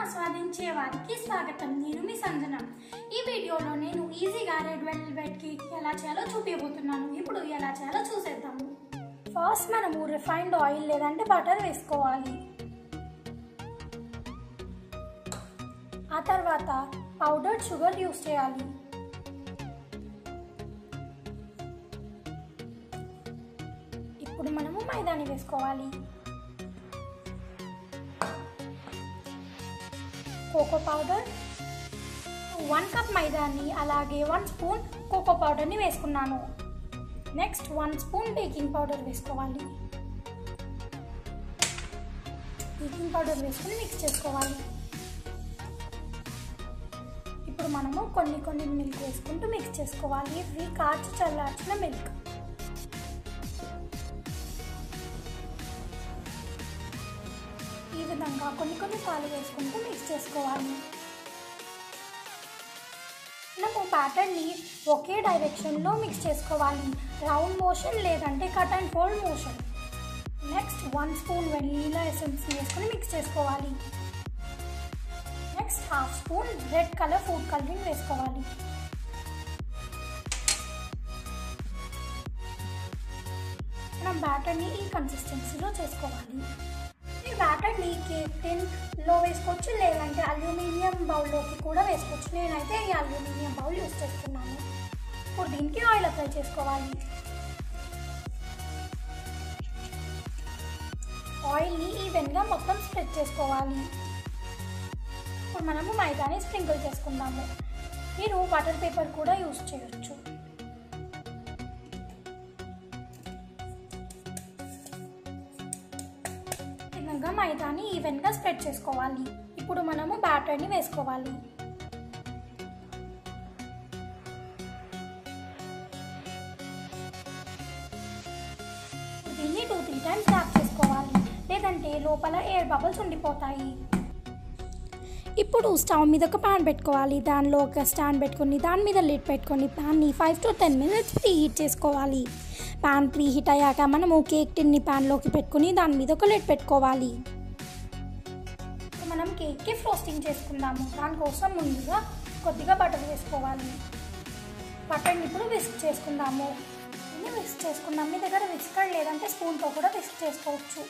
ఆస్వాదించే వారికి స్వాగతం నేను మీ సంజన ఈ వీడియోలో నేను ఈజీగా రెడ్ వెల్వెట్ కేక్ ఎలా చేయాలో చూపించబోతున్నాను ఇప్పుడు ఎలా చేయాలో చూసేద్దాము ఫస్ట్ మనము రిఫైన్డ్ ఆయిల్ లేదంటే బటర్ వేసుకోవాలి ఆ తర్వాత పౌడర్డ్ షుగర్ యూస్ చేయాలి ఇప్పుడు మనము మైదాని వేసుకోవాలి కోకో పౌడర్ వన్ కప్ మైదాని అలాగే వన్ స్పూన్ కోకో పౌడర్ని వేసుకున్నాను next one spoon baking powder వేసుకోవాలి బేకింగ్ పౌడర్ వేసుకుని మిక్స్ చేసుకోవాలి ఇప్పుడు మనము కొన్ని కొన్ని మిల్క్ వేసుకుంటూ మిక్స్ చేసుకోవాలి ఇవి కాచి చల్లార్చిన మిల్క్ ఈ విధంగా కొన్ని కొన్ని పాలు వేసుకుంటూ మిక్స్ చేసుకోవాలి మనము బ్యాటర్ని ఒకే డైరెక్షన్లో మిక్స్ చేసుకోవాలి రౌండ్ మోషన్ లేదంటే cut and fold motion next one spoon vanilla essence వేసుకొని మిక్స్ చేసుకోవాలి next half spoon red colour food colouring వేసుకోవాలి మనం బ్యాటర్ని ఈ కన్సిస్టెన్సీలో చేసుకోవాలి ఈ బ్యాటర్ని కేక్ టిన్లో వేసుకోవచ్చు లేదంటే అల్యూమినియం బౌల్లోకి కూడా వేసుకోవచ్చు నేనైతే ఈ అల్యూమినియం బౌల్ యూస్ చేస్తున్నాను ఇప్పుడు దీనికి ఆయిల్ అప్లై చేసుకోవాలి ఆయిల్ని ఈవెన్గా మొత్తం స్ప్రెడ్ చేసుకోవాలి ఇప్పుడు మనము మైదాని స్ప్రింకిల్ చేసుకుందాము మీరు బటర్ పేపర్ కూడా యూస్ చేయొచ్చు విధంగా మైదాని ఈవెన్గా స్ప్రెడ్ చేసుకోవాలి ఇప్పుడు మనము బ్యాటర్ని వేసుకోవాలి దీన్ని టూ త్రీ టైమ్స్ ట్యాప్ చేసుకోవాలి లేదంటే లోపల ఎయిర్ బబుల్స్ ఉండిపోతాయి ఇప్పుడు స్టవ్ మీద ఒక ప్యాన్ పెట్టుకోవాలి దానిలో ఒక స్టాండ్ పెట్టుకొని దాని మీద లిడ్ పెట్టుకొని ప్యాన్ని five to ten minutes preheat చేసుకోవాలి ప్యాన్ ప్రీ హీట్ అయ్యాక మనము కేక్ టిన్ని ప్యాన్లోకి పెట్టుకొని దాని మీద ఒక లిడ్ పెట్టుకోవాలి మనం కేక్కి ఫ్రోస్టింగ్ చేసుకుందాము దానికోసం ముందుగా కొద్దిగా బటర్ వేసుకోవాలి బటర్ని ఇప్పుడు విస్క్ చేసుకుందాము దీన్ని విస్క్ చేసుకుందాం మీ దగ్గర విస్కర్ లేదంటే స్పూన్తో కూడా విస్క్ చేసుకోవచ్చు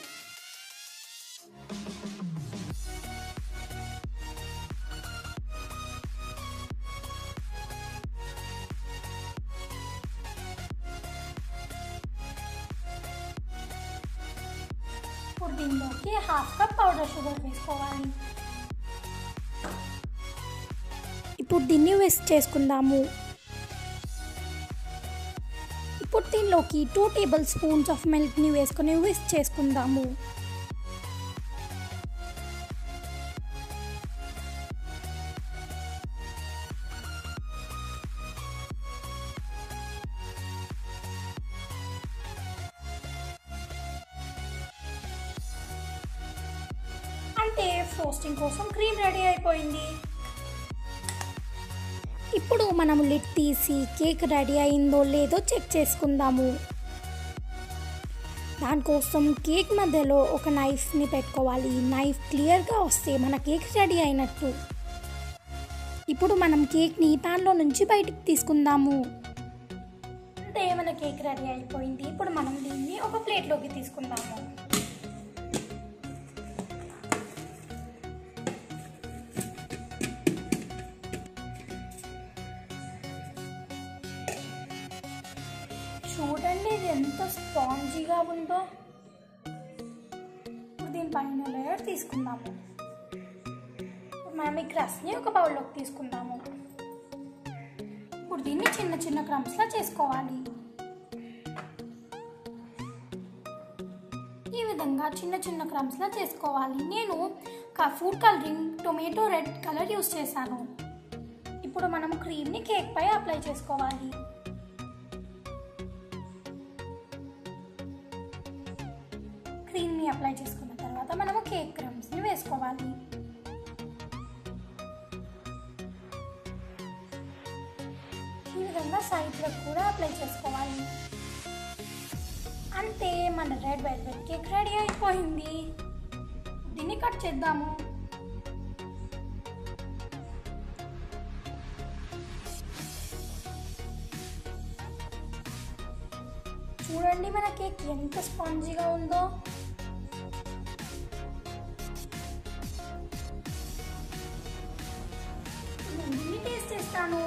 ఇప్పుడు దీనిలోకి హాఫ్ కప్ పౌడర్ షుగర్ వేసుకోవాలి ఇప్పుడు దీన్ని విస్క్ చేసుకుందాము ఇప్పుడు దీనిలోకి టూ టేబుల్ స్పూన్స్ ఆఫ్ మిల్క్ని వేసుకొని విస్క్ చేసుకుందాము అంటే ఫ్రోస్టింగ్ కోసం క్రీమ్ రెడీ అయిపోయింది ఇప్పుడు మనం లిడ్ తీసి కేక్ రెడీ అయిందో లేదో చెక్ చేసుకుందాము దానికోసం కేక్ మధ్యలో ఒక నైఫ్ని పెట్టుకోవాలి నైఫ్ క్లియర్గా వస్తే మన కేక్ రెడీ అయినట్టు ఇప్పుడు మనం కేక్ని ప్యాన్లో నుంచి బయటికి తీసుకుందాము అంటే మన కేక్ రెడీ అయిపోయింది ఇప్పుడు మనం దీన్ని ఒక ప్లేట్లోకి తీసుకుందాము చూడండి ఇది ఎంత స్పాంజీగా ఉందో ఇప్పుడు దీనిపైన లేయర్ తీసుకుందాము ఇప్పుడు మనం ఈ క్రస్ని ఒక బౌల్లోకి తీసుకుందాము ఇప్పుడు దీన్ని చిన్న చిన్న క్రమ్స్లా చేసుకోవాలి ఈ విధంగా చిన్న చిన్న క్రమ్స్లా చేసుకోవాలి నేను food colouring tomato red colour use చేశాను ఇప్పుడు మనం క్రీమ్ని కేక్ పై అప్లై చేసుకోవాలి క్రీమ్ని అప్లై చేసుకున్న తర్వాత మనము కేక్ క్రమ్స్ని వేసుకోవాలి ఈ విధంగా సైడ్లకు కూడా అప్లై చేసుకోవాలి అంతే మన రెడ్ వెల్వెట్ కేక్ రెడీ అయిపోయింది దీన్ని కట్ చేద్దాము చూడండి మన కేక్ ఎంత స్పాంజీగా ఉందో నేను దీన్ని టేస్ట్ చేస్తాను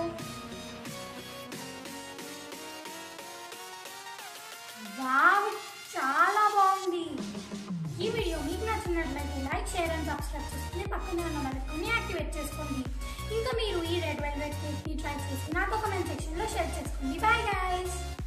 వావ్ చాలా బాగుంది ఈ వీడియో మీకు నచ్చినట్లయితే లైక్ షేర్ అండ్ సబ్స్క్రైబ్ చేసుకుని పక్కనే ఉన్న బెల్ని యాక్టివేట్ చేసుకోండి ఇంకా మీరు ఈ రెడ్ వెల్వెట్ కేక్ని ట్రై చేసి నాతో కమెంట్ సెక్షన్లో షేర్ చేసుకోండి బాయ్ గైస్